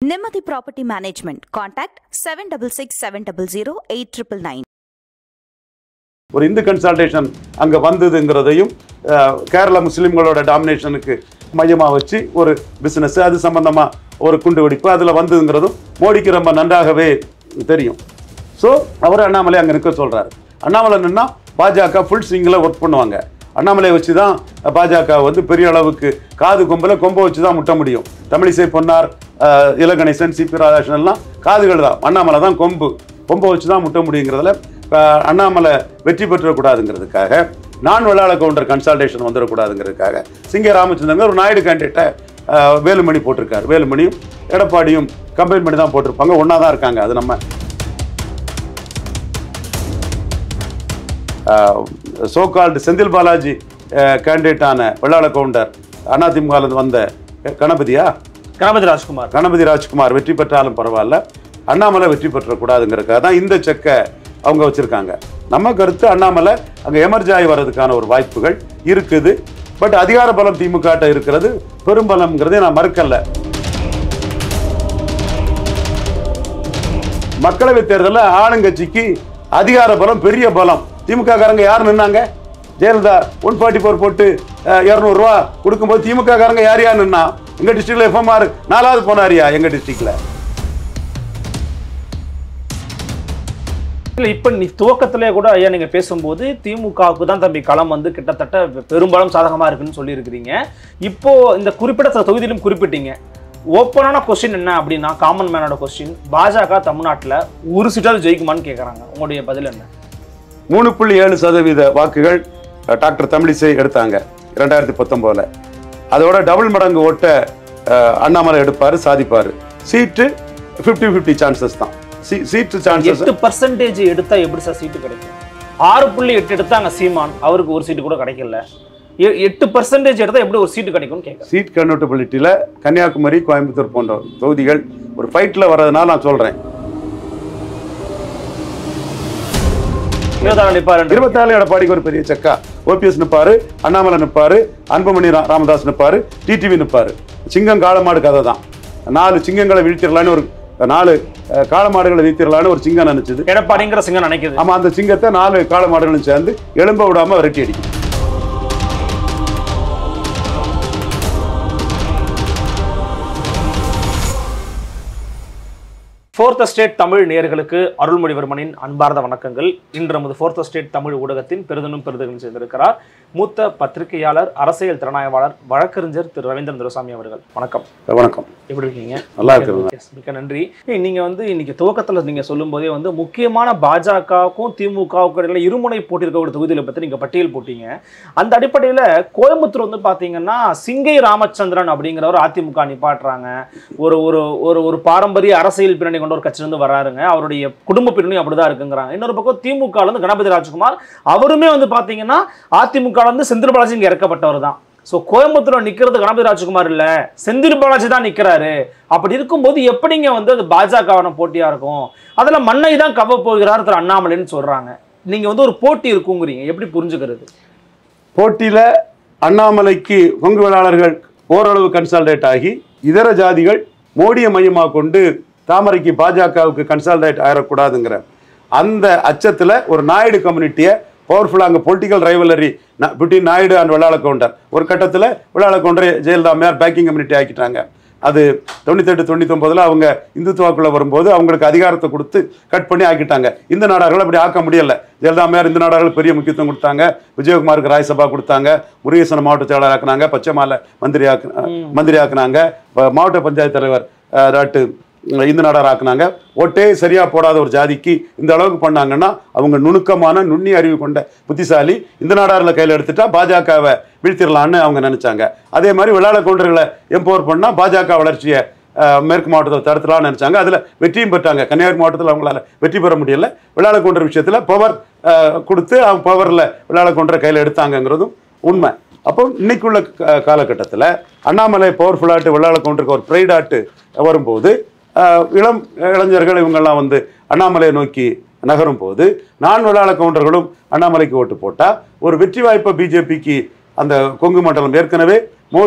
Nimati Property Management. Contact 766700 ஒரு Hindu consultation அங்கே வந்ததுங்கிறதையும் அஹ், கேரள முஸ்லீம்களோட டாமினேஷனுக்கு மையமாக வச்சு ஒரு பிஸ்னஸ் அது சம்பந்தமாக ஒரு குண்டு வெடிப்பு அதில் வந்ததுங்கிறதும் மோடிக்கு ரொம்ப நன்றாகவே தெரியும் ஸோ அவர் அண்ணாமலை அங்கே நிற்க சொல்கிறாரு அண்ணாமலை நின்னா பாஜக ஃபுல் ஸ்விங்கில் ஒர்க் பண்ணுவாங்க அண்ணாமலை வச்சு தான் பாஜக வந்து பெரிய அளவுக்கு காது கொம்பில் கொம்பை வச்சு தான் முட்ட முடியும் தமிழிசை பொன்னார் அஹ், இலகணேசன் சிபி ராதாகிருஷ்ணன் எல்லாம் காதுகள் தான் அண்ணாமலை தான் கொம்பு கொம்பை வச்சு தான் முட்ட முடியுங்கிறதுல அஹ், அண்ணாமலை வெற்றி பெற்றக்கூடாதுங்கிறதுக்காக நான் வெள்ளாள கவுண்டர் கன்சல்டேஷன் வந்துடக்கூடாதுங்கிறதுக்காக சிங்க ராமச்சந்திரன் ஒரு நாயுடு கேண்டிடேட்டை வேலுமணி போட்டிருக்காரு வேலுமணியும் எடப்பாடியும் கம்பைன் பண்ணி தான் போட்டிருப்பாங்க ஒன்றா தான் இருக்காங்க அது நம்ம சோகால்டு செந்தில் பாலாஜி கேண்டிடேட்டான வெள்ளாள கவுண்டர் அதிமுகலேருந்து வந்த கணபதியா கணபதி ராஜ்குமார் கணபதி ராஜ்குமார் வெற்றி பெற்றாலும் பரவாயில்ல அண்ணாமலை வெற்றி பெற்றக்கூடாதுங்கிறதுக்காக தான் இந்த செக்கை அவங்க வச்சிருக்காங்க நம்ம கருத்து அண்ணாமலை அங்கே எமர்ஜ் ஆகி வர்றதுக்கான ஒரு வாய்ப்புகள் இருக்குது பட் அதிகார பலம் திமுக ட்ட இருக்கிறது பெரும்பலம்ங்கிறதை நான் மறுக்கல மக்களவைத் தேர்தலில் ஆளுங்கட்சிக்கு அதிகார பலம் பெரிய பலம் திமுக காரங்க யார் நின்னாங்க ஜெயலலிதா ஒன் ஃபார்ட்டி ஃபோர் போட்டு இரநூறுவா கொடுக்கும்போது திமுக காரங்க யார் யார் நின்னா எங்க டிஸ்ட்ரிக்ட்ல எஃப்எம்ஆர் நாலாவது போனாரியா எங்க டிஸ்ட்ரிக்ட்ல இல்ல இப்ப நீ துவக்கத்திலே கூட ஐயா நீங்க பேசும்போது திமுகவுக்கு தான் தம்பி களம் வந்து கிட்டத்தட்ட பெரும்பாலும் சாதகமா இருக்குன்னு சொல்லியிருக்கிறீங்க இப்போ இந்த குறிப்பிட்ட சில தொகுதியிலும் குறிப்பிட்டீங்க ஓப்பனான கொஸ்டின் என்ன அப்படின்னா காமன் மேனோட கொஸ்டின் பாஜக தமிழ்நாட்டுல ஒரு சீட்டாவது ஜெயிக்குமான்னு கேக்குறாங்க உங்களுடைய பதில் என்ன மூணு புள்ளி ஏழு சதவீத வாக்குகள் அஹ், டாக்டர் தமிழிசை எடுத்தாங்க ரெண்டாயிரத்தி பத்தொம்போதுல அதோட டபுள் மடங்கு ஓட்ட அஹ், அண்ணாமலை எடுப்பாரு சாதிப்பாரு சீட்டு ஃபிஃப்டி ஃபிஃப்டி சான்சஸ் தான் சீ- சீட்டு சான்சஸ் எட்டு பர்சன்டேஜ் எடுத்தா எப்படி சார் சீட்டு கிடைக்கும் ஆறு புள்ளி எட்டு எடுத்தாங்க சீமான் அவருக்கு ஒரு சீட்டு கூட கிடைக்கல எ- எட்டு பர்சன்டேஜ் எடுத்தா எப்படி ஒரு சீட்டு கிடைக்கும்னு கேட்க சீட் கன்வெர்டபிலிட்டியில் கன்னியாகுமரி கோயம்புத்தூர் போன்ற தொகுதிகள் ஒரு ஃபைட்டில் வர்றதுனால நான் சொல்கிறேன் இருபத்தாறு நிப்பாரு இருபத்தாலு எடப்பாடிக்கு ஒரு பெரிய செக்கா ஓபிஎஸ் நிற்பாரு அண்ணாமலை நிற்பாரு அன்புமணி ரா- ராமதாஸ் நிற்பாரு டிடிவி நிற்பாரு சிங்கம் காளமாடு கதை தான் நாலு சிங்கங்களை வீழ்த்திடலான்னு ஒரு நாலு அஹ், காளமாடுகளை வீழ்த்திடலான்னு ஒரு சிங்கம் நினைச்சது எடப்பாடிங்கிற சிங்கம் நினைக்குது ஆமா அந்த சிங்கத்தை நாலு காளமாடுகளும் சேர்ந்து எலும்ப விடாம விரட்டி அடிக்கும் ஃபோர்த் ஸ்டேட் தமிழ் நேயர்களுக்கு அருள்மொழிவர்மனின் அன்பார்ந்த வணக்கங்கள் இன்று நமது ஃபோர்த் ஸ்டேட் தமிழ் ஊடகத்தின் பெருதனும் பெருதலும் செய்திருக்கிறார் மூத்த பத்திரிகையாளர் அரசியல் திறனாய்வாளர் வழக்கறிஞர் திரு ரவீந்திரன் துரசாமி அவர்கள் வணக்கம் வணக்கம் எப்படி இருக்கீங்க நல்லா இருக்கிறது Yes, மிக்க நன்றி ஏய், நீங்க வந்து இன்னைக்கு துவக்கத்துல நீங்க சொல்லும் போதே வந்து முக்கியமான பாஜகவுக்கும் திமுகவுக்கும் இடையில இருமுனை போட்டிருக்கக்கூடிய தொகுதிகளை பத்தி நீங்க பட்டியல் போட்டீங்க அந்த அடிப்படையில கோயம்புத்தூர் வந்து பாத்தீங்கன்னா சிங்கை ராமச்சந்திரன் அப்படிங்கிறவர் அதிமுக நிப்பாட்டுறாங்க ஒரு ஒரு ஒரு ஒரு பாரம்பரிய அரசியல் பின்னணி கொண்ட ஒரு கட்சியிலிருந்து வராருங்க அவருடைய குடும்ப பின்னணி அப்படிதான் இருக்குங்கிறாங்க இன்னொரு பக்கம் திமுக ல இருந்து கணபதி ராஜ்குமார் அவருமே வந்து பாத்தீங்கன்னா அதிமுக ல இருந்து செந்தில் பாலாஜி இங்க இறக்கப்பட்டவர் தான் ஸோ கோயம்புத்தூர்ல நிக்கிறது கணபதி ராஜ்குமார் இல்ல செந்தில் பாலாஜி தான் நிக்கிறாரு அப்படி இருக்கும்போது எப்படிங்க வந்து அது பாஜகவான போட்டியா இருக்கும் அதுல மண்ணை தான் கவ போகிறார் திரு அண்ணாமலைன்னு சொல்றாங்க நீங்க வந்து ஒரு போட்டி இருக்குங்கிறீங்க எப்படி புரிஞ்சுக்கிறது போட்டியில அண்ணாமலைக்கு கொங்கு வேளாளர்கள் ஓரளவு கன்சால்டேட் ஆகி இதர ஜாதிகள் மோடியை மையமாக கொண்டு தாமரைக்கு பாஜகவுக்கு கன்சால்டேட் ஆயிடக்கூடாதுங்கிற அந்த அச்சத்துல ஒரு நாயுடு கம்யூனிட்டியை பவர்ஃபுல்லாக அங்கே political rivalry between Naidu and Vellala Gounder ஒரு கட்டத்தில் வெள்ளாள கவுண்டரை ஜெயலலிதா அம்மையார் பேக்கிங் கம்யூனிட்டி ஆக்கிட்டாங்க அது தொண்ணூத்தெட்டு தொண்ணூத்தொம்பதுல அவங்க இந்துத்துவாக்குள்ள வரும்போது அவங்களுக்கு அதிகாரத்தை கொடுத்து கட் பண்ணி ஆக்கிட்டாங்க இந்த நாடார்கள் அப்படி ஆக்க முடியல ஜெயலலிதா அம்மையார் இந்த நாடார்கள் பெரிய முக்கியத்துவம் கொடுத்தாங்க விஜயகுமாருக்கு ராஜ்சபா கொடுத்தாங்க முருகேசன் மாவட்ட செயலாளர் ஆக்குனாங்க பச்சைமாலை மந்திரி ஆக்கு மந்திரி ஆக்குனாங்க ப- மாவட்ட பஞ்சாயத்து தலைவர் அஹ், டாட்டு இந்த நாடார் ஆக்குனாங்க ஓட்டே சரியா போடாத ஒரு ஜாதிக்கு இந்த அளவுக்கு பண்ணாங்கன்னா அவங்க நுணுக்கமான நுண்ணி அறிவு கொண்ட புத்திசாலி இந்த நாடாரில் கையில் எடுத்துட்டா பாஜகவை வீழ்த்திடலான்னு அவங்க நினைச்சாங்க அதே மாதிரி விளையாட கவுண்டர்களை எம்பவர் பண்ணா பாஜக வளர்ச்சியை அஹ், மேற்கு மாவட்டத்தில் தடுத்துலாம்னு நினைச்சாங்க அதில் வெற்றியும் பெற்றாங்க கன்னியாகுமரி மாவட்டத்தில் அவங்களால வெற்றி பெற முடியல விளையாட கவுண்டர் விஷயத்தில் பவர் கொடுத்து அவங்க பவரில் விளையாட கவுண்டரை கையில் எடுத்தாங்கங்கிறதும் உண்மை அப்போ இன்னைக்குள்ள கா- காலகட்டத்தில் அண்ணாமலை பவர்ஃபுல்லாட்டு விளையாட கவுண்டருக்கு ஒரு ப்ரைடாட்டு வரும்போது அஹ், இளம் இளைஞர்கள் இவங்கெல்லாம் வந்து அண்ணாமலையை நோக்கி நகரும் போது நான் விளையாட கவுண்டர்களும் அண்ணாமலைக்கு ஓட்டு போட்டால் ஒரு வெற்றி வாய்ப்பை பிஜேபிக்கு அந்த கொங்கு மண்டலம் ஏற்கனவே மோடி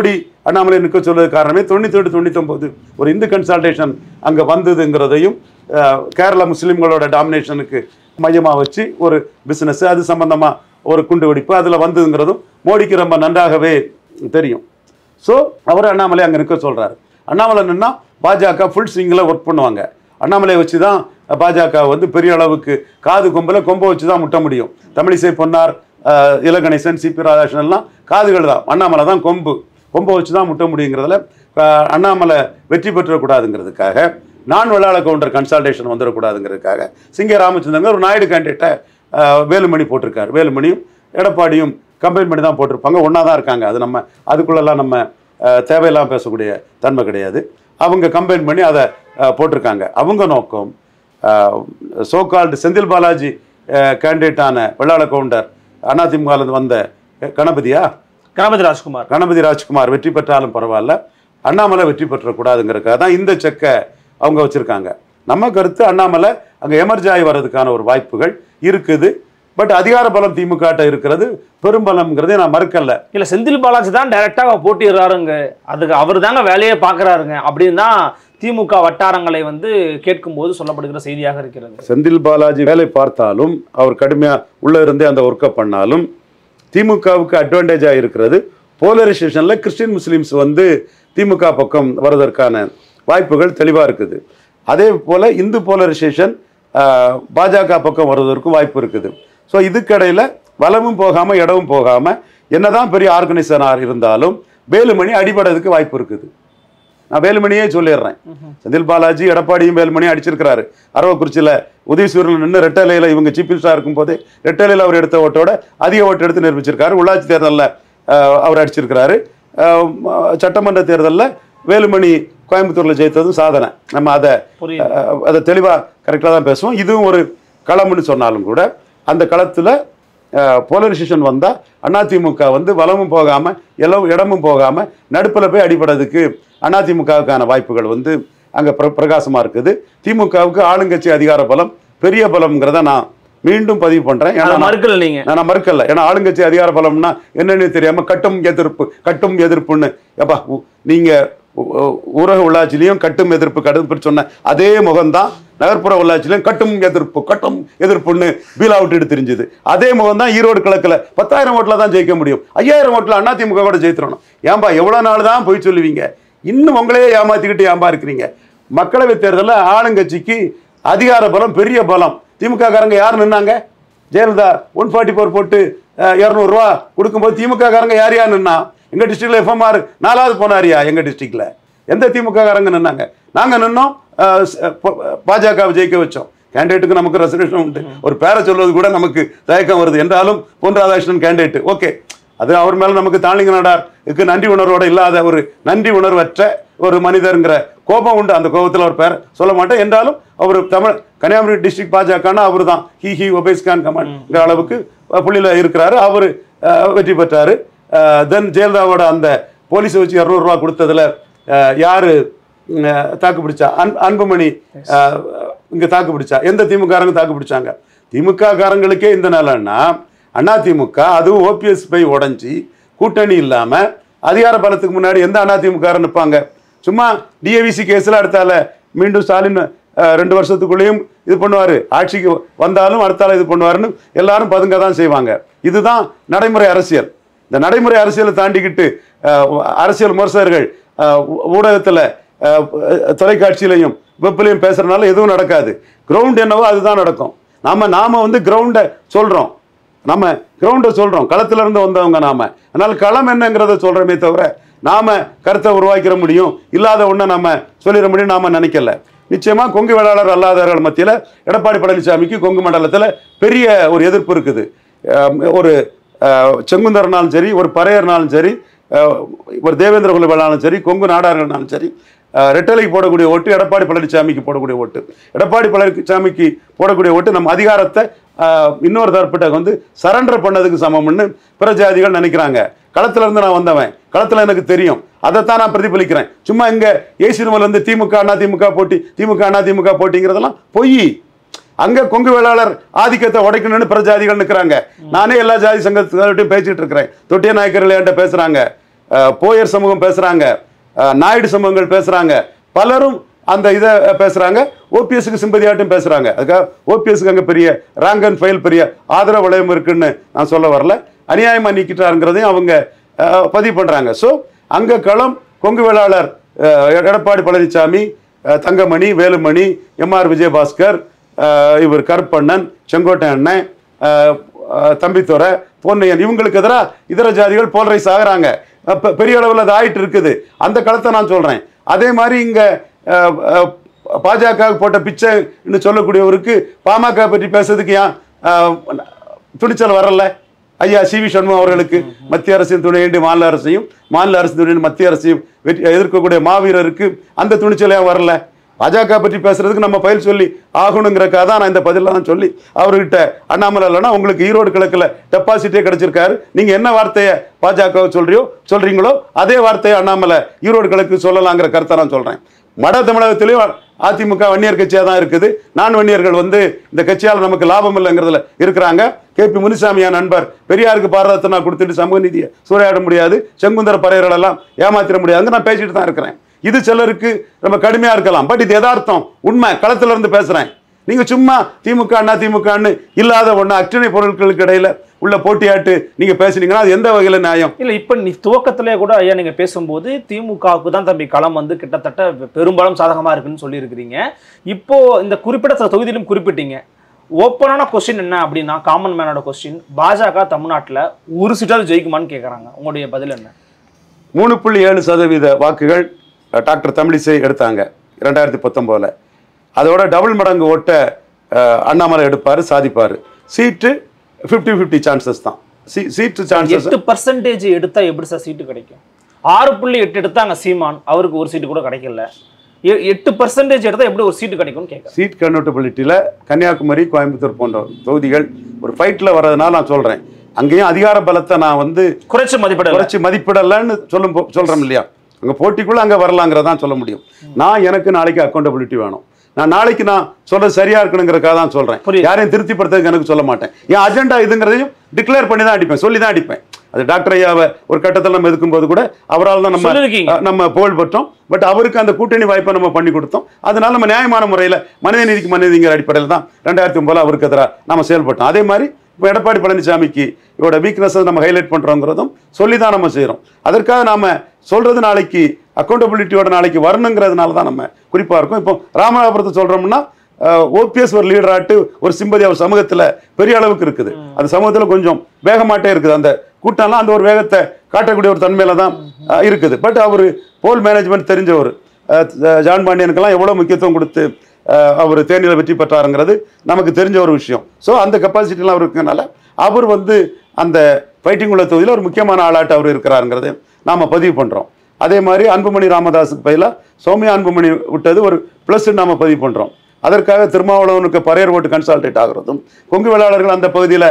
அண்ணாமலை நிற்க சொல்வது காரணமே தொண்ணூத்தி எட்டு தொண்ணூத்தொம்பது ஒரு இந்து கன்சல்டேஷன் அங்கே வந்ததுங்கிறதையும் அஹ், கேரளா முஸ்லீம்களோட டாமினேஷனுக்கு மையமாக வச்சு ஒரு பிஸ்னஸ் அது சம்பந்தமா ஒரு குண்டு வெடிப்பு அதில் வந்ததுங்கிறதும் மோடிக்கு ரொம்ப நன்றாகவே தெரியும் ஸோ அவர் அண்ணாமலை அங்கே நிற்க சொல்றாரு அண்ணாமலை நின்னா பாஜக ஃபுல் ஸ்விங்கில் ஒர்க் பண்ணுவாங்க அண்ணாமலையை வச்சு தான் பாஜக வந்து பெரிய அளவுக்கு காது கொம்பில் கொம்பை வச்சு தான் முட்ட முடியும் தமிழிசை பொன்னார் அஹ், இலகணேசன் சிபி ராதாகிருஷ்ணன் எல்லாம் காதுகள் தான் அண்ணாமலை தான் கொம்பு கொம்பை வச்சு தான் முட்ட முடியுங்கிறதுல அஹ், அண்ணாமலை வெற்றி பெற்றக்கூடாதுங்கிறதுக்காக நான் வெள்ளாள கவுண்டர் கன்சல்டேஷன் வந்துடக்கூடாதுங்கிறதுக்காக சிங்க ராமச்சந்திரன் ஒரு நாயுடு கேண்டிடேட்டை வேலுமணி போட்டிருக்காரு வேலுமணியும் எடப்பாடியும் கம்பைன் பண்ணி தான் போட்டிருப்பாங்க ஒன்றா தான் இருக்காங்க அது நம்ம அதுக்குள்ளெல்லாம் நம்ம அஹ், தேவையில்லாம பேசக்கூடிய தன்மை கிடையாது அவங்க கம்பைன் பண்ணி அதை அஹ், போட்டிருக்காங்க அவங்க நோக்கம் சோகால்டு செந்தில் பாலாஜி கேண்டிடேட்டான வெள்ளாள கவுண்டர் அதிமுகலேருந்து வந்த அஹ், கணபதியா கணபதி ராஜ்குமார் கணபதி ராஜ்குமார் வெற்றி பெற்றாலும் பரவாயில்ல அண்ணாமலை வெற்றி பெற்றக்கூடாதுங்கிறதுக்காக தான் இந்த செக்கை அவங்க வச்சுருக்காங்க நம்ம கருத்து அண்ணாமலை அங்கே எமர்ஜ் ஆகி வர்றதுக்கான ஒரு வாய்ப்புகள் இருக்குது பட் அதிகார பலம் திமுக ட்ட இருக்கிறது பெரும்பலம்ங்கிறதை நான் மறுக்கல இல்ல செந்தில் பாலாஜி தான் டைரக்டா போட்டிடுறாருங்க அதுக்கு அவர் தாங்க வேலையே பாக்குறாருங்க அப்படின்னு தான் திமுக வட்டாரங்களை வந்து கேட்கும்போது சொல்லப்படுகிற செய்தியாக இருக்கிறது செந்தில் பாலாஜி வேலை பார்த்தாலும் அவர் கடுமையாக உள்ளே இருந்தே அந்த ஒர்க்கை பண்ணாலும் திமுகவுக்கு அட்வான்டேஜாக இருக்கிறது போலரைசேஷனில் கிறிஸ்டின் முஸ்லீம்ஸ் வந்து திமுக பக்கம் வருவதற்கான வாய்ப்புகள் தெளிவாக இருக்குது அதே போல் இந்து போலரைசேஷன் பாஜக பக்கம் வருவதற்கும் வாய்ப்பு இருக்குது ஸோ இதுக்கடையில் வலமும் போகாமல் இடமும் போகாமல் என்னதான் பெரிய ஆர்கனைசராக இருந்தாலும் வேலுமணி அடிபடுறதுக்கு வாய்ப்பு இருக்குது நான் வேலுமணியே சொல்லிடுறேன் செந்தில் பாலாஜி எடப்பாடியும் வேலுமணியும் அடிச்சிருக்கிறாரு அரவக்குறிச்சியில் உதயசூரில் நின்று ரெட்டலையில் இவங்க சீஃப் மினிஸ்டராக இருக்கும்போதே ரெட்டலையில் அவர் எடுத்த ஓட்டோட அதிக ஓட்டு எடுத்து நிரூபிச்சிருக்காரு உள்ளாட்சி தேர்தலில் அவர் அடிச்சிருக்கிறாரு அஹ், ம- சட்டமன்ற தேர்தலில் வேலுமணி கோயம்புத்தூரில் ஜெயித்ததும் சாதனை நம்ம அதை புரியுது அஹ், அதை தெளிவாக கரெக்டாக தான் பேசுவோம் இதுவும் ஒரு களம்னு சொன்னாலும் கூட அந்த களத்தில் போலரைசேஷன் வந்தால் அதிமுக வந்து வலமும் போகாமல் எல்லாம் இடமும் போகாமல் நடுப்பில் போய் அடிபடுறதுக்கு அதிமுகவுக்கான வாய்ப்புகள் வந்து அங்கே பிர பிரகாசமாக இருக்குது திமுகவுக்கு ஆளுங்கட்சி அதிகார பலம் பெரிய பலம்ங்கிறத நான் மீண்டும் பதிவு பண்ணுறேன் ஏன்னா அதை நான் மறுக்கல நீங்க நான் மறுக்கல ஏன்னா ஆளுங்கட்சி அதிகார பலம்னா என்னன்னு தெரியாம கட்டும் எதிர்ப்பு கட்டும் எதிர்ப்புன்னு எப்பா உ- நீங்க உ- உ- ஊரக உள்ளாட்சியிலையும் கட்டும் எதிர்ப்பு கடுப்பு சொன்ன அதே முகம்தான் நகர்ப்புற உள்ளாட்சியிலையும் கட்டும் எதிர்ப்பு கட்டும் எதிர்ப்புன்னு பீலா விட்டுட்டு தெரிஞ்சுது அதே முகம் தான் ஈரோடு கிழக்குல பத்தாயிரம் ஓட்டுல தான் ஜெயிக்க முடியும் ஐயாயிரம் ஓட்டுல அதிமுக கூட ஜெயித்துறணும் ஏன்பா எவ்வளவு நாள் தான் போய் சொல்லுவீங்க இன்னும் உங்களையே ஏமாத்திக்கிட்டு ஏன்பா இருக்கிறீங்க மக்களவை தேர்தலில் ஆளுங்கட்சிக்கு அதிகார பலம் பெரிய பலம் திமுக காரங்க யார் நின்னாங்க ஜெயலலிதா ஒன் ஃபார்ட்டி ஃபோர் போட்டு இரநூறுவா கொடுக்கும்போது திமுக காரங்க யார் யார் நின்னா எங்கள் டிஸ்ட்ரிக்டில் எஃப்எம்ஆர் நாலாவது போனாரியா எங்கள் டிஸ்ட்ரிக்டில் எந்த திமுக காரங்க நின்னாங்க நாங்கள் நின்னோம் அஹ், ச- ப- பாஜகவை ஜெயிக்க வச்சோம் கேண்டிடேட்டுக்கு நமக்கு ரெசர்வேஷன் உண்டு ஒரு பேரை சொல்வது கூட நமக்கு தயக்கம் வருது என்றாலும் பொன் ராதாகிருஷ்ணன் கேண்டிடேட் ஓகே அது அவர் மேல நமக்கு தாளிங்க நடாருக்கு நன்றி உணர்வோட இல்லாத ஒரு நன்றி உணர்வற்ற ஒரு மனிதருங்கிற கோபம் உண்டு அந்த கோபத்தில் அவர் பேர் சொல்ல மாட்டேன் என்றாலும் அவர் தமிழ் கன்னியாகுமரி டிஸ்ட்ரிக்ட் பாஜகனா அவர் தான் ஹி ஹி ஒபேஸ்கான் கமாண்ட்ங்கிற அளவுக்கு புள்ளியில் இருக்கிறாரு அவர் வெற்றி பெற்றாரு தென் ஜெயலலிதாவோட அந்த போலீஸை வச்சு இரநூறுவா கொடுத்ததுல அஹ், யாரு உம், தாக்கு பிடிச்சா அன் அன்புமணி அஹ், இங்க தாக்கு பிடிச்சா எந்த திமுககாரங்க தாக்கு பிடிச்சாங்க திமுக காரங்களுக்கே இந்த நிலைன்னா அண்ணா திமுக அதுவும் ஓபிஎஸ் பை உடைஞ்சி கூட்டணி இல்லாம அதிகார பலத்துக்கு முன்னாடி எந்த அண்ணா திமுக நிற்பாங்க சும்மா டிஏவிசி கேஸ்ல அடுத்தால மீண்டும் ஸ்டாலின் அஹ், ரெண்டு வருஷத்துக்குள்ளேயும் இது பண்ணுவாரு ஆட்சிக்கு வந்தாலும் அடுத்தால இது பண்ணுவாருன்னு எல்லாரும் பதுங்க தான் செய்வாங்க இதுதான் நடைமுறை அரசியல் இந்த நடைமுறை அரசியலை தாண்டிக்கிட்டு அஹ், அரசியல் விமர்சகர்கள் ஊடகத்தில் தொலைக்காட்சியிலையும் வெப்பிலையும் பேசுறதுனால எதுவும் நடக்காது கிரவுண்ட் என்னவோ அதுதான் நடக்கும் நாம நாம வந்து கிரவுண்டை சொல்றோம் நம்ம கிரவுண்டை சொல்றோம் களத்துல இருந்து வந்தவங்க நாம அதனால களம் என்னங்கிறத சொல்றோமே தவிர நாம கருத்தை உருவாக்கிற முடியும் இல்லாத ஒண்ணை நம்ம சொல்லிட முடியும் நாம நினைக்கல நிச்சயமா கொங்கு வேளாளர் அல்லாதவர்கள் மத்தியில எடப்பாடி பழனிசாமிக்கு கொங்கு மண்டலத்துல பெரிய ஒரு எதிர்ப்பு இருக்குது அஹ் ஒரு அஹ், செங்குந்தர்னாலும் சரி ஒரு பறையர்னாலும் சரி அஹ், ஒரு தேவேந்திர குல வேளாளரும் சரி கொங்கு நாடார்கள்னாலும் சரி அஹ், ரெட்டலைக்கு போடக்கூடிய ஓட்டு எடப்பாடி பழனிசாமிக்கு போடக்கூடிய ஓட்டு எடப்பாடி பழனிசாமிக்கு போடக்கூடிய ஓட்டு நம்ம அதிகாரத்தை அஹ், இன்னொரு தரப்பிட்ட வந்து சரண்டர் பண்ணதுக்கு சமம்னு பிற ஜாதிகள் நினைக்கிறாங்க களத்துல இருந்து நான் வந்தவன் களத்துல எனக்கு தெரியும் அதைத்தான் நான் பிரதிபலிக்கிறேன் சும்மா இங்க ஏசி ரூமில் வந்து திமுக அண்ணா திமுக போட்டி திமுக அண்ணா திமுக போட்டிங்கிறதெல்லாம் பொய் அங்க கொங்கு வேளாளர் ஆதிக்கத்தை உடைக்கணும்னு பிற ஜாதிகள் நிற்கிறாங்க நானே எல்லா ஜாதி சங்கத்தையும் பேசிட்டு இருக்கிறேன் தொட்டிய நாயக்கர்கள் என்கிட்ட பேசுறாங்க அஹ், போயர் சமூகம் பேசுறாங்க அஹ், நாயுடு சமூகங்கள் பேசுறாங்க பலரும் அந்த இதை பேசுறாங்க ஓபிஎஸ்க்கு சிம்பதியாட்டும் பேசுறாங்க அதுக்காக ஓபிஎஸ்க்கு அங்க பெரிய ரேங்க் அண்ட் ஃபைல் பெரிய ஆதரவு வளையம் இருக்குன்னு நான் சொல்ல வரல அநியாயமா நீக்கிட்டாருங்கிறதையும் அவங்க அஹ், பதிவு பண்றாங்க ஸோ அங்க களம் கொங்கு வேளாளர் அஹ், எடப்பாடி பழனிசாமி அஹ், தங்கமணி வேலுமணி எம்ஆர் விஜயபாஸ்கர் அஹ், இவர் கருப்பண்ணன் செங்கோட்டை அண்ணன் அஹ், அஹ், தம்பித்துறை பொன்னையன் இவங்களுக்கு எதிராக இதர ஜாதிகள் போலரைஸ் ஆகுறாங்க அப்ப பெரிய அளவில் அது ஆயிட்டு இருக்குது அந்த களத்தை நான் சொல்றேன் அதே மாதிரி இங்க அஹ், அஹ், பாஜக போட்ட பிச்சைன்னு சொல்லக்கூடியவருக்கு பாமக பற்றி பேசுறதுக்கு ஏன் அஹ், துணிச்சல் வரல ஐயா சி வி சண்முகம் அவர்களுக்கு மத்திய அரசின் துணையின்றி மாநில அரசையும் மாநில அரசின் துணையின்றி மத்திய அரசையும் வெற்றி எதிர்க்கக்கூடிய மாவீரருக்கு அந்த துணிச்சல் ஏன் வரல பாஜக பற்றி பேசுறதுக்கு நம்ம பயில் சொல்லி ஆகணுங்கிறக்காக தான் நான் இந்த பதிலெல்லாம் சொல்லி அவர்கிட்ட அண்ணாமலை இல்லைன்னா உங்களுக்கு ஈரோடு கிழக்குல டெபாசிட்டே கிடைச்சிருக்காரு நீங்க என்ன வார்த்தையை பாஜக சொல்றியோ சொல்றீங்களோ அதே வார்த்தையை அண்ணாமலை ஈரோடு கிழக்கு சொல்லலாங்கிற கருத்தை நான் சொல்றேன் வட தமிழகத்திலையும் அதிமுக வன்னியர் கட்சியாக தான் இருக்குது நான் வன்னியர்கள் வந்து இந்த கட்சியால் நமக்கு லாபம் இல்லைங்கிறதுல இருக்கிறாங்க கே பி முனிசாமி என் நண்பர் பெரியாருக்கு பாரதத்தை நான் கொடுத்துட்டு சமூக நீதியை சூறையாட முடியாது செங்குந்தர பறையர்கள் எல்லாம் ஏமாத்திட முடியாதுங்க நான் பேசிட்டு தான் இருக்கிறேன் இது சிலருக்கு ரொம்ப கடுமையா இருக்கலாம் பட் இது யதார்த்தம் உண்மை களத்துல இருந்து பேசுறேன் நீங்க சும்மா திமுக அண்ணா திமுகன்னு இல்லாத ஒண்ணு அக்ஷனை பொருட்களுக்கு இடையில உள்ள போட்டியாட்டு நீங்க பேசுனீங்கன்னா அது எந்த வகையில நியாயம் இல்ல இப்ப நீ துவக்கத்திலே கூட ஐயா நீங்க பேசும்போது திமுகவுக்கு தான் தம்பி களம் வந்து கிட்டத்தட்ட பெரும்பாலும் சாதகமா இருக்குன்னு சொல்லியிருக்கிறீங்க இப்போ இந்த குறிப்பிட்ட தொகுதியிலும் குறிப்பிட்டீங்க ஓப்பனான கொஸ்டின் என்ன அப்படின்னா காமன் மேனோட கொஸ்டின் பாஜக தமிழ்நாட்டுல ஒரு சீட்டாவது ஜெயிக்குமான்னு கேக்குறாங்க உங்களுடைய பதில் என்ன மூணு புள்ளி ஏழு சதவீத வாக்குகள் அஹ், டாக்டர் தமிழிசை எடுத்தாங்க ரெண்டாயிரத்தி பத்தொம்போதுல அதோட டபுள் மடங்கு ஓட்ட அஹ், அண்ணாமலை எடுப்பாரு சாதிப்பாரு சீட்டு ஃபிஃப்டி ஃபிஃப்டி சான்சஸ் தான் சீ சீட்டு சான்சஸ் எட்டு பர்சன்டேஜ் எடுத்தா எப்படி சார் சீட்டு கிடைக்கும் ஆறு புள்ளி எட்டு எடுத்தாங்க சீமான் அவருக்கு ஒரு சீட்டு கூட கிடைக்கல எ- எட்டு பர்சன்டேஜ் எடுத்தா எப்படி ஒரு சீட்டு கிடைக்கும்னு கேட்க சீட் கன்வெர்டபிலிட்டியில் கன்னியாகுமரி கோயம்புத்தூர் போன்ற தொகுதிகள் ஒரு ஃபைட்டில் வர்றதுனால நான் சொல்கிறேன் அங்கேயும் அதிகார பலத்தை நான் வந்து குறைச்சு மதிப்பிடல குறைச்சி மதிப்பிடலைன்னு சொல்லும் போ- சொல்றோம் இல்லையா அங்க போட்டிக்குள்ள அங்க வரலாங்கிறதான் சொல்ல முடியும் நான் எனக்கு நாளைக்கு அக்கௌண்டபிலிட்டி வேணும் நான் நாளைக்கு நான் சொல்றது சரியா இருக்கணுங்கிறக்காக தான் சொல்றேன் புரியுது. யாரையும் திருப்திப்படுத்துறதுக்கு எனக்கு சொல்ல மாட்டேன் என் அஜெண்டா இதுங்கிறதையும் டிக்ளேர் பண்ணி தான் அடிப்பேன் சொல்லி தான் அடிப்பேன் அது டாக்டர் ஐயாவை ஒரு கட்டத்தில் நம்ம எதுக்கும்போது கூட அவரால் தான் நம்ம சொல்லிருக்கீங்க. அஹ், நம்ம புகழ் பெற்றோம் பட் அவருக்கு அந்த கூட்டணி வாய்ப்பை நம்ம பண்ணி கொடுத்தோம் அதனால நம்ம நியாயமான முறையில் மனித நீதிக்கு மனித நீதிங்கிற அடிப்படையில் தான் ரெண்டாயிரத்தி ஒன்பதுல அவருக்கு எதிராக நம்ம செயல்பட்டோம் அதே மாதிரி இப்போ எடப்பாடி பழனிசாமிக்கு இவரோட வீக்னஸ் நம்ம ஹைலைட் பண்றோங்கிறதும் சொல்லி தான் நம்ம செய்கிறோம் அதற்காக நாம சொல்றது நாளைக்கு அக்கௌண்டபிலிட்டியோட நாளைக்கு வரணுங்கிறதுனால தான் நம்ம குறிப்பா இருக்கும் இப்போ ராமநாதபுரத்தை சொல்றோம்னா ஓபிஎஸ் ஒரு லீடராட்டு ஒரு சிம்பதி அவர் சமூகத்துல பெரிய அளவுக்கு இருக்குது அந்த சமூகத்துல கொஞ்சம் வேகமாட்டே இருக்குது அந்த கூட்டம்லாம் அந்த ஒரு வேகத்தை காட்டக்கூடிய ஒரு தன்மையில தான் அஹ், இருக்குது பட் அவர் போல் மேனேஜ்மெண்ட் தெரிஞ்சவர் அஹ், அஹ், ஜான் பாண்டியனுக்கெல்லாம் எவ்வளோ முக்கியத்துவம் கொடுத்து அஹ், அவர் தேனியில் வெற்றி பெற்றாருங்கிறது நமக்கு தெரிஞ்ச ஒரு விஷயம் ஸோ அந்த கெப்பாசிட்டிலாம் அவர் இருக்கனால அவர் வந்து அந்த ஃபைட்டிங் உள்ள தொகுதியில் ஒரு முக்கியமான ஆளாட்டு அவர் இருக்கிறாருங்கிறதை நாம் பதிவு பண்ணுறோம் அதே மாதிரி அன்புமணி ராமதாஸுக்கு பதிலாக சௌமியா அன்புமணி விட்டது ஒரு ப்ளஸ் நாம பதிவு பண்ணுறோம் அதற்காக திருமாவளவனுக்கு பரையர் ஓட்டு கன்சால்டேட் ஆகுறதும் கொங்கு வேளாளர்கள் அந்த பகுதியில்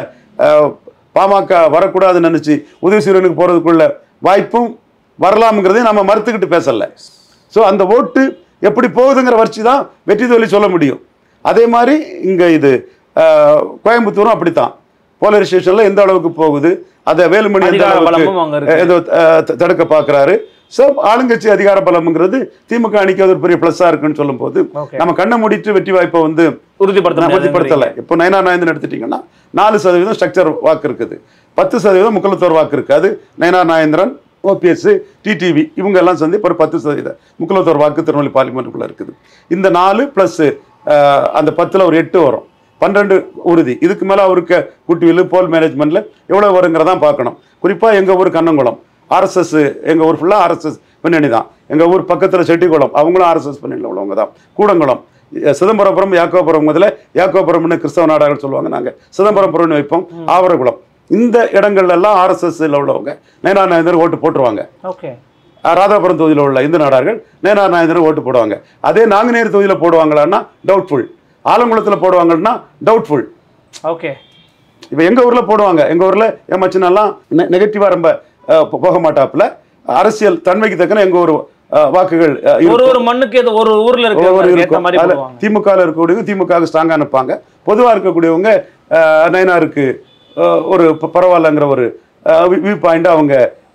பாமக வரக்கூடாதுன்னு நினச்சி உதவி சீரனுக்கு போகிறதுக்குள்ள வாய்ப்பும் வரலாம்ங்கிறதையும் நம்ம மறுத்துக்கிட்டு பேசலை ஸோ அந்த ஓட்டு எப்படி போகுதுங்கிற வச்சு தான் வெற்றி தோல்வி சொல்ல முடியும் அதே மாதிரி இங்கே இது அஹ், கோயம்புத்தூரும் அப்படித்தான் போலரைசேஷனில் எந்த அளவுக்கு போகுது அதை வேலுமணி எந்த அதிகார அளவுக்கு பலமும் அங்க இருக்கு. ஏதோ அஹ், த- தடுக்க பார்க்குறாரு ஸோ ஆளுங்கட்சி அதிகார பலம்ங்கிறது திமுக அணிக்கு அது ஒரு பெரிய ப்ளஸ்ஸாக இருக்குன்னு சொல்லும்போது Okay. நம்ம கண்ணை மூடிட்டு வெற்றி வாய்ப்பை வந்து உறுதிப்படுத்த நான் முடியாதுங்கிறீங்க. உறுதிப்படுத்தலை இப்போ நயனா நாயந்தன் எடுத்துட்டீங்கன்னா நாலு சதவீதம் ஸ்ட்ரக்சர் வாக்கு இருக்குது பத்து சதவீதம் முக்குலத்தோர் வாக்கு இருக்கு அது நயனா நாயந்திரன் ஓபிஎஸ் டிடிவி இவங்க எல்லாம் சேர்ந்து இப்போ ஒரு பத்து சதவீத முக்குலத்தோர் வாக்கு திருநெல்வேலி பார்லிமெண்ட்டுக்குள்ள இருக்குது இந்த நாலு ப்ளஸ் அந்த பத்தில் ஒரு எட்டு வரும் பன்னெண்டு உறுதி இதுக்கு மேலே அவருக்கு குட்டிவில் போல் மேனேஜ்மெண்ட்டில் எவ்வளோ வருங்கிறதான் பார்க்கணும் குறிப்பாக எங்கள் ஊர் கண்ணங்குளம் ஆர்எஸ்எஸ் எங்கள் ஊர் ஃபுல்லாக ஆர்எஸ்எஸ் பின்னணி தான் எங்கள் ஊர் பக்கத்தில் செட்டிக்குளம் அவங்களும் ஆர்எஸ்எஸ் பின்னணியில் உள்ளவங்க தான் கூடங்குளம் அஹ் சிதம்பரபுரம் யாக்கோபுரம் முதல்ல யாக்கோபுரம்னு கிறிஸ்தவ நாடார்கள் சொல்லுவாங்க நாங்கள் சிதம்பரபுரம்னு வைப்போம் ஆவரகுளம் இந்த இடங்கள்ல எல்லாம் ஆர்எஸ்எஸ்ல உள்ளவங்க நயனா நாயந்தர் ஓட்டு போட்டுருவாங்க ஓகே அஹ் ராதாபுரம் தொகுதியில் உள்ள இந்து நாடார்கள் நேனா நாயந்தர் ஓட்டு போடுவாங்க அதே நாங்குநேர் தொகுதியில் போடுவாங்களான்னா டவுட்ஃபுல் ஆலங்குளத்தில் போடுவாங்கன்னா டவுட்ஃபுல் ஓகே இப்போ எங்கள் ஊரில் போடுவாங்க எங்கள் ஊரில் என் மச்சினெல்லாம் நெகட்டிவாக ரொம்ப அஹ், போ- போக மாட்டாப்புல அரசியல் தன்மைக்கு தக்கன எங்கள் ஊர் அஹ், வாக்குகள் அஹ், ஒரு இருக்கும். ஒரு மண்ணுக்கு ஏதோ ஒரு ஊர்ல ஒவ்வொரு இருக்க ஏத்த இருக்கும் மாதிரி அதுல போடுவாங்க திமுகவில் இருக்கக்கூடியவங்க திமுக ஸ்ட்ராங்காக அனுப்பாங்க பொதுவாக இருக்கக்கூடியவங்க அஹ், நயனாருக்கு அஹ், ஒரு ப- பரவாயில்லங்கிற ஒரு வியூ பாயிண்ட் அவங்க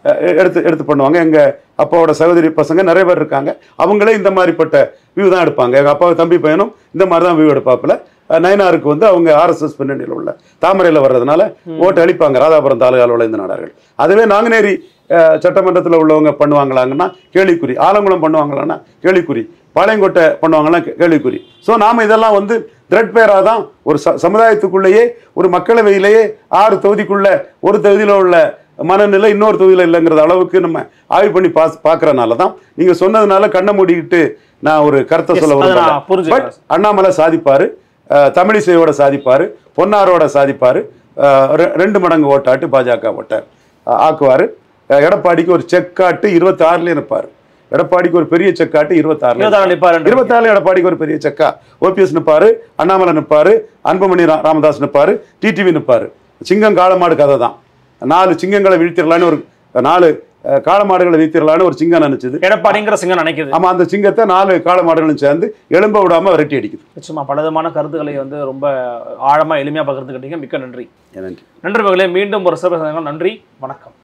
அஹ், எடுத்து எடுத்து பண்ணுவாங்க எங்க அப்பாவோட சகோதரி பசங்க நிறைய பேர் இருக்காங்க அவங்களே இந்த மாதிரிப்பட்ட வியூ தான் எடுப்பாங்க எங்க அப்பா தம்பி பையனும் இந்த மாதிரி தான் வியூ எடுப்பாப்புல அஹ், நயனாருக்கு வந்து அவங்க ஆர்எஸ்எஸ் பின்னணியில் உள்ள தாமரையில் வர்றதுனால ஓட்டு அளிப்பாங்க ராதாபுரம் தாலுகாவில் உள்ள இந்த நாடார்கள் அதுவே நாங்குநேரி அஹ், சட்டமன்றத்தில் உள்ளவங்க பண்ணுவாங்களாங்கன்னா கேள்விக்குறி ஆலங்குளம் பண்ணுவாங்களான்னா கேள்விக்குறி பாளையங்கோட்டை பண்ணுவாங்கன்னா கே- கேள்விக்குறி ஸோ நாம இதெல்லாம் வந்து த்ரெட் பேராக தான் ஒரு ச சமுதாயத்துக்குள்ளேயே ஒரு மக்களவையிலேயே ஆறு தொகுதிக்குள்ள ஒரு தொகுதியில் உள்ள மனநிலை இன்னொரு தொகுதியில் இல்லைங்கிற அளவுக்கு நம்ம ஆய்வு பண்ணி பாஸ் பார்க்கறனால தான் நீங்கள் சொன்னதுனால கண்ணை மூடிக்கிட்டு நான் ஒரு கருத்தை Yes, சொல்ல அதை நான் விரும்பல புரிஞ்சுக்கிறேன். பட் அண்ணாமலை சாதிப்பாரு அஹ், தமிழிசையோட சாதிப்பாரு பொன்னாரோட சாதிப்பாரு அஹ், ரெ- ரெண்டு மடங்கு ஓட்டாட்டு பாஜக ஓட்ட அஹ், ஆக்குவாரு அஹ், எடப்பாடிக்கு ஒரு செக்காட்டு இருபத்தி ஆறுலேயே நிற்பாரு எடப்பாடிக்கு ஒரு பெரிய செக்காட்டு இருபத்தாறுல இருபத்தாறு நிப்பாரு இருபத்தாறு எடப்பாடிக்கு ஒரு பெரிய செக்கா ஓபிஎஸ் நிப்பாரு அண்ணாமலை நிப்பாரு அன்புமணி ரா- ராமதாஸ் நிப்பாரு டிடிவி நிப்பாரு சிங்கம் காளமாடு கதை தான் நாலு சிங்கங்களை வீழ்த்திடலான்னு ஒரு நாலு அஹ், காளமாடுகளை வீழ்த்திடலான்னு ஒரு சிங்கம் நினைச்சது எடப்பாடிங்கிற சிங்கம் நினைக்குது ஆமா அந்த சிங்கத்தை நாலு காளமாடுகளும் சேர்ந்து எலும்ப விடாம விரட்டி அடிக்குது நிச்சயமா பலவிதமான கருத்துக்களை வந்து ரொம்ப ஆழமா எளிமையா பகிர்ந்துக்கிட்டீங்க மிக்க நன்றி நன்றி நன்றி மகளே மீண்டும் ஒரு சிறப்பு சந்திக்கலாம். நன்றி வணக்கம்